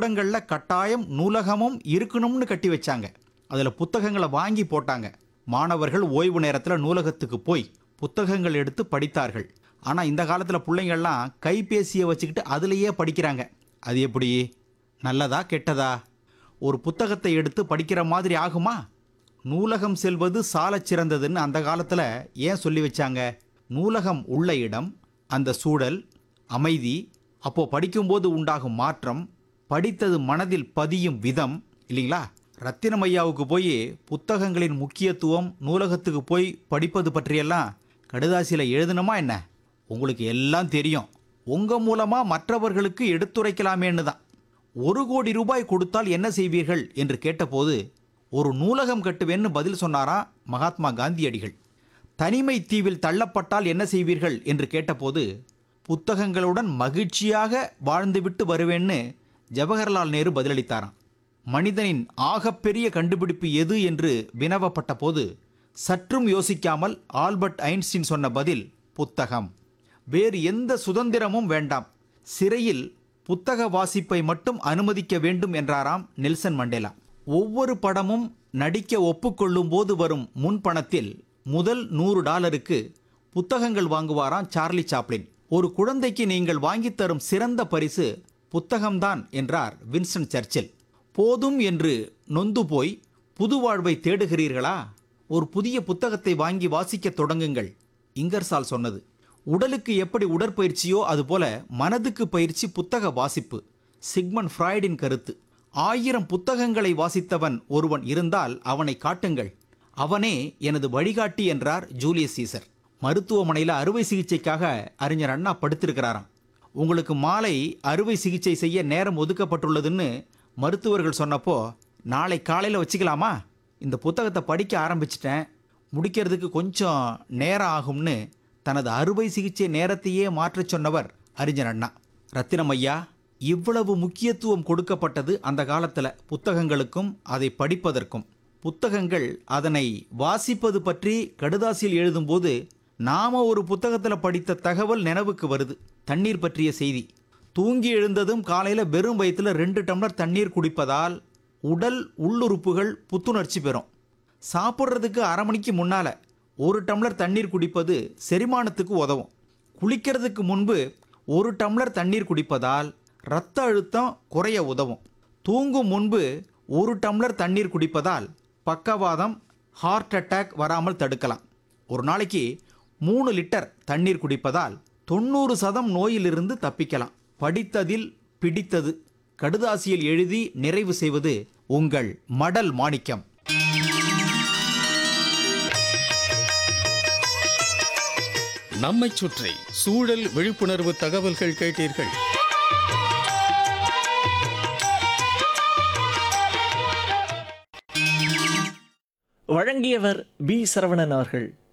கூடங்கள்ல கட்டாயம் நூலகமும் இருக்கணும்னு கட்டி வச்சாங்க அதுல புத்தகங்களை வாங்கி போட்டாங்க மாணவர்கள் ஓய்வு நேரத்துல நூலகத்துக்கு போய் புத்தகங்கள் எடுத்து படித்தார்கள் ஆனா இந்த காலத்துல பிள்ளைங்கள்லாம் கைபேசியை வச்சுக்கிட்டு அதுலயே படிக்கிறாங்க அது எப்படி நல்லதா கெட்டதா ஒரு புத்தகத்தை எடுத்து படிக்கிற மாதிரி ஆகுமா நூலகம் செல்வது சாலச் சிறந்ததுன்னு அந்த காலத்துல ஏன் சொல்லி வச்சாங்க நூலகம் உள்ள இடம் அந்த சூழல் அமைதி அப்போ படிக்கும்போது உண்டாகும் மாற்றம் படித்தது மனதில் பதியும் விதம் இல்லைங்களா ரத்தினம் ஐயாவுக்கு போய் புத்தகங்களின் முக்கியத்துவம் நூலகத்துக்கு போய் படிப்பது பற்றியெல்லாம் கடுதாசியில் எழுதணுமா என்ன உங்களுக்கு எல்லாம் தெரியும் உங்க மூலமா மற்றவர்களுக்கு எடுத்துரைக்கலாமேன்னு தான் ஒரு கோடி ரூபாய் கொடுத்தால் என்ன செய்வீர்கள் என்று கேட்டபோது ஒரு நூலகம் கட்டுவேன்னு பதில் சொன்னாராம் மகாத்மா காந்தியடிகள் தனிமை தீவில் தள்ளப்பட்டால் என்ன செய்வீர்கள் என்று கேட்டபோது புத்தகங்களுடன் மகிழ்ச்சியாக வாழ்ந்துவிட்டு வருவேன்னு ஜவஹர்லால் நேரு பதிலளித்தாராம் மனிதனின் ஆகப்பெரிய கண்டுபிடிப்பு எது என்று வினவப்பட்ட போது சற்றும் யோசிக்காமல் ஆல்பர்ட் ஐன்ஸ்டீன் சொன்ன பதில் புத்தகம் வேறு எந்த சுதந்திரமும் வேண்டாம் சிறையில் புத்தக வாசிப்பை மட்டும் அனுமதிக்க வேண்டும் என்றாராம் நெல்சன் மண்டேலா ஒவ்வொரு படமும் நடிக்க ஒப்புக்கொள்ளும் போது வரும் முன்பணத்தில் முதல் நூறு டாலருக்கு புத்தகங்கள் வாங்குவாராம் சார்லி சாப்ளின் ஒரு குழந்தைக்கு நீங்கள் வாங்கித் தரும் சிறந்த பரிசு புத்தகம்தான் என்றார் வின்ஸ்டன் சர்ச்சில் போதும் என்று நொந்து போய் புது வாழ்வை தேடுகிறீர்களா ஒரு புதிய புத்தகத்தை வாங்கி வாசிக்கத் தொடங்குங்கள் இங்கர்சால் சொன்னது உடலுக்கு எப்படி உடற்பயிற்சியோ அதுபோல மனதுக்கு பயிற்சி புத்தக வாசிப்பு சிக்மன் ஃப்ராய்டின் கருத்து ஆயிரம் புத்தகங்களை வாசித்தவன் ஒருவன் இருந்தால் அவனை காட்டுங்கள் அவனே எனது வழிகாட்டி என்றார் ஜூலியஸ் சீசர் மருத்துவமனையில் அறுவை சிகிச்சைக்காக அறிஞர் அண்ணா படுத்திருக்கிறாராம் உங்களுக்கு மாலை அறுவை சிகிச்சை செய்ய நேரம் ஒதுக்கப்பட்டுள்ளதுன்னு மருத்துவர்கள் சொன்னப்போ நாளை காலையில் வச்சுக்கலாமா இந்த புத்தகத்தை படிக்க ஆரம்பிச்சிட்டேன் முடிக்கிறதுக்கு கொஞ்சம் நேரம் ஆகும்னு தனது அறுவை சிகிச்சை நேரத்தையே மாற்றச் சொன்னவர் அறிஞர் அண்ணா ரத்தினம் ஐயா இவ்வளவு முக்கியத்துவம் கொடுக்கப்பட்டது அந்த காலத்தில் புத்தகங்களுக்கும் அதை படிப்பதற்கும் புத்தகங்கள் அதனை வாசிப்பது பற்றி கடுதாசியில் எழுதும்போது நாம ஒரு புத்தகத்தில் படித்த தகவல் நினைவுக்கு வருது தண்ணீர் பற்றிய செய்தி தூங்கி எழுந்ததும் காலையில் வெறும் வயிற்றுல ரெண்டு டம்ளர் தண்ணீர் குடிப்பதால் உடல் உள்ளுறுப்புகள் புத்துணர்ச்சி பெறும் சாப்பிட்றதுக்கு அரை மணிக்கு முன்னால் ஒரு டம்ளர் தண்ணீர் குடிப்பது செரிமானத்துக்கு உதவும் குளிக்கிறதுக்கு முன்பு ஒரு டம்ளர் தண்ணீர் குடிப்பதால் இரத்த அழுத்தம் குறைய உதவும் தூங்கும் முன்பு ஒரு டம்ளர் தண்ணீர் குடிப்பதால் பக்கவாதம் ஹார்ட் அட்டாக் வராமல் தடுக்கலாம் ஒரு நாளைக்கு மூணு லிட்டர் தண்ணீர் குடிப்பதால் தொண்ணூறு சதம் நோயிலிருந்து தப்பிக்கலாம் படித்ததில் பிடித்தது கடுதாசியில் எழுதி நிறைவு செய்வது உங்கள் மடல் மாணிக்கம் நம்மைச் சுற்றி சூழல் விழிப்புணர்வு தகவல்கள் கேட்டீர்கள் வழங்கியவர் பி சரவணன் அவர்கள்